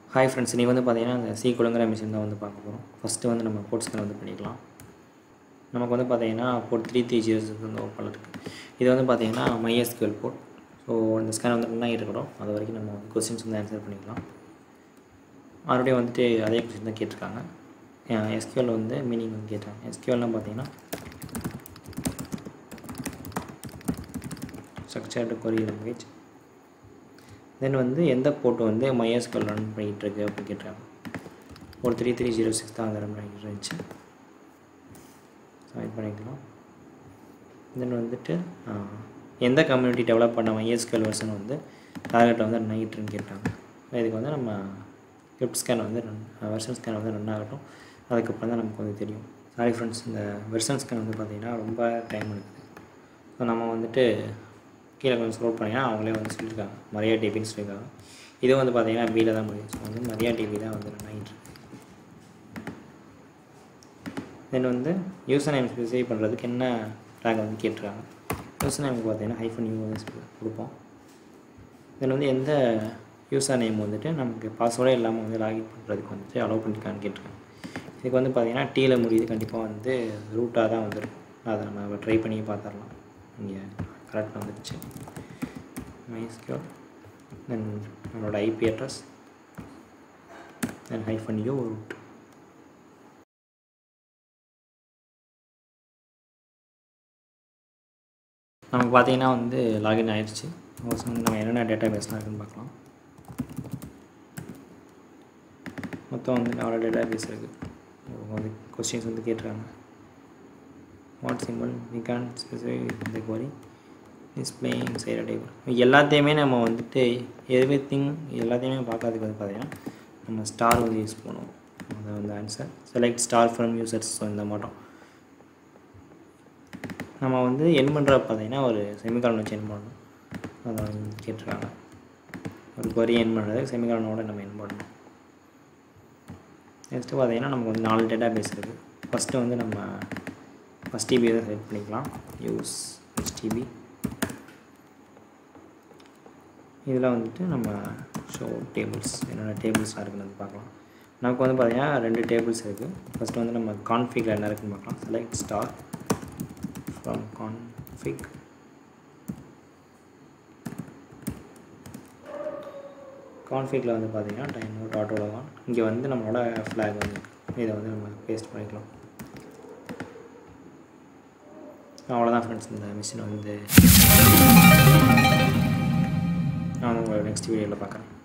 hi friends நீ வந்து பார்த்தீங்கன்னா இந்த சி குழுங்கிற மிஷின் தான் வந்து பார்க்க போகிறோம் ஃபஸ்ட்டு வந்து நம்ம போர்ட் ஸ்கேன் வந்து பண்ணிக்கலாம் நமக்கு வந்து பார்த்தீங்கன்னா போர்ட் த்ரீ த்ரீ ஜீரோஸ் வந்து ஓப்பனில் இருக்குது இது வந்து பார்த்தீங்கன்னா மைஎஸ்கியூஎல் போர்ட் ஸோ இந்த ஸ்கேன் வந்து ரன் ஆகிட்டு இருக்கிறோம் அது வரைக்கும் நம்ம வந்து கொஸ்டின்ஸ் வந்து ஆன்சர் பண்ணிக்கலாம் மறுபடியும் வந்துட்டு அதே கொஸ்டின் தான் கேட்டிருக்காங்க எஸ்கியூஎல் வந்து மீனிங் வந்து கேட்டாங்க எஸ்கியூஎல்லாம் பார்த்தீங்கன்னா ஸ்ட்ரக்சர்டு கொரி லாங்குவேஜ் தென் வந்து எந்த போர்ட் வந்து மைஎஸ்கியூஎல் ரன் பண்ணிகிட்டு இருக்கு அப்படின்னு கேட்டாங்க ஒரு த்ரீ த்ரீ ஜீரோ சிக்ஸ் தான் அந்த ரன் பண்ணிட்டு இருந்துச்சு இது பண்ணிக்கலாம் தென் வந்துட்டு எந்த கம்யூனிட்டி டெவலப் பண்ண மைஎஸ்கியூஎல் வெர்ஷன் வந்து டார்கெட்டில் வந்து ரன் ஆகிட்டுருன்னு கேட்டாங்க இதுக்கு வந்து நம்ம கிரிப்ட் ஸ்கேன் வந்து ரன் வெர்ஷன் ஸ்கேன் வந்து ரன் ஆகட்டும் அதுக்கப்புறம் தான் நமக்கு வந்து தெரியும் சாரி ஃப்ரெண்ட்ஸ் இந்த வெர்ஷன் ஸ்கேன் வந்து பார்த்திங்கன்னா ரொம்ப டைம் எடுக்குது ஸோ நம்ம வந்துட்டு கீழே கொஞ்சம் ஸ்க்ரோல் பண்ணிங்கன்னா அவங்களே வந்து சொல்லியிருக்காங்க மரியா டிவின்னு சொல்லியிருக்காங்க இது வந்து பார்த்திங்கன்னா பியில் தான் முடியும் ஸோ வந்து மரியா டிவி தான் வந்து ரன் ஆகிட்டு இருக்கு தென் வந்து யூசர் நேம் ஸ்பெசிஃபை பண்ணுறதுக்கு என்ன டேக் வந்து கேட்டிருக்காங்க யூசர் நேமுக்கு பார்த்தீங்கன்னா ஹைஃபன் யூ வந்து கொடுப்போம் தென் வந்து எந்த யூசர் நேம் வந்துட்டு நமக்கு பாஸ்வேர்டே இல்லாமல் வந்து லாகின் பண்ணுறதுக்கு வந்துட்டு அலோவ் பண்ணியிருக்கான்னு கேட்டிருக்காங்க இதுக்கு வந்து பார்த்திங்கன்னா டீயில் முடியுது கண்டிப்பாக வந்து ரூட்டாக தான் வந்துருக்கும் அதை நம்ம ட்ரை பண்ணி பார்த்துடலாம் இங்கே கரெக்டாக வந்துடுச்சு மைஸ்கியூர் தென் நம்மளோட IP address then hyphen u root நமக்கு பார்த்தீங்கன்னா வந்து லாகின் ஆயிடுச்சு வந்து நம்ம என்னென்ன டேட்டா பேஸ்லாம் இருக்குன்னு பார்க்கலாம் மொத்தம் வந்து நாலு டேட்டா பேஸ் இருக்குது வந்து கொஸ்டின்ஸ் வந்து கேட்டுருக்காங்க what simple we can specify இந்த குவரி டிஸ்பிளேயிங் சைடு டேபிள் எல்லாத்தையுமே நம்ம வந்துட்டு எவ்ரி திங் எல்லாத்தையுமே பார்க்கறதுக்கு வந்து பார்த்தீங்கன்னா நம்ம ஸ்டார் வந்து யூஸ் பண்ணுவோம் அதை வந்து answer select star from users so இந்த மாட்டோம் நம்ம வந்து என் பண்ணுற பார்த்தீங்கன்னா ஒரு செமிகாலன் வச்சு என் பண்ணணும் அதை வந்து கேட்டிருக்காங்க ஒரு கொரி என் பண்ணுறது செமிகாலனோட நம்ம என் பண்ணணும் நெக்ஸ்ட்டு பார்த்தீங்கன்னா நமக்கு வந்து நாலு டேட்டா பேஸ் இருக்குது ஃபஸ்ட்டு வந்து நம்ம ஃபஸ்ட் டிபி தான் செலக்ட் பண்ணிக்கலாம் யூஸ் ஹெச்டிபி இதில் வந்துட்டு நம்ம ஷோ டேபிள்ஸ் என்னென்ன டேபிள்ஸ்லாம் இருக்குன்னு பார்க்கலாம் நமக்கு வந்து பார்த்திங்கன்னா ரெண்டு டேபிள்ஸ் இருக்குது ஃபஸ்ட்டு வந்து நம்ம கான்ஃபிகில் என்ன இருக்குன்னு பார்க்கலாம் செலக்ட் ஸ்டார் from config கான்ஃபிகில் வந்து பார்த்தீங்கன்னா டைம் டாட் உலகம் இங்கே வந்து நம்மளோட ஃப்ளாக் வந்து இதை வந்து நம்ம பேஸ்ட் பண்ணிக்கலாம் அவ்வளோதான் ஃப்ரெண்ட்ஸ் இந்த மிஷின் வந்து நான் உங்களை நெக்ஸ்ட் வீடியோவில் பார்க்குறேன்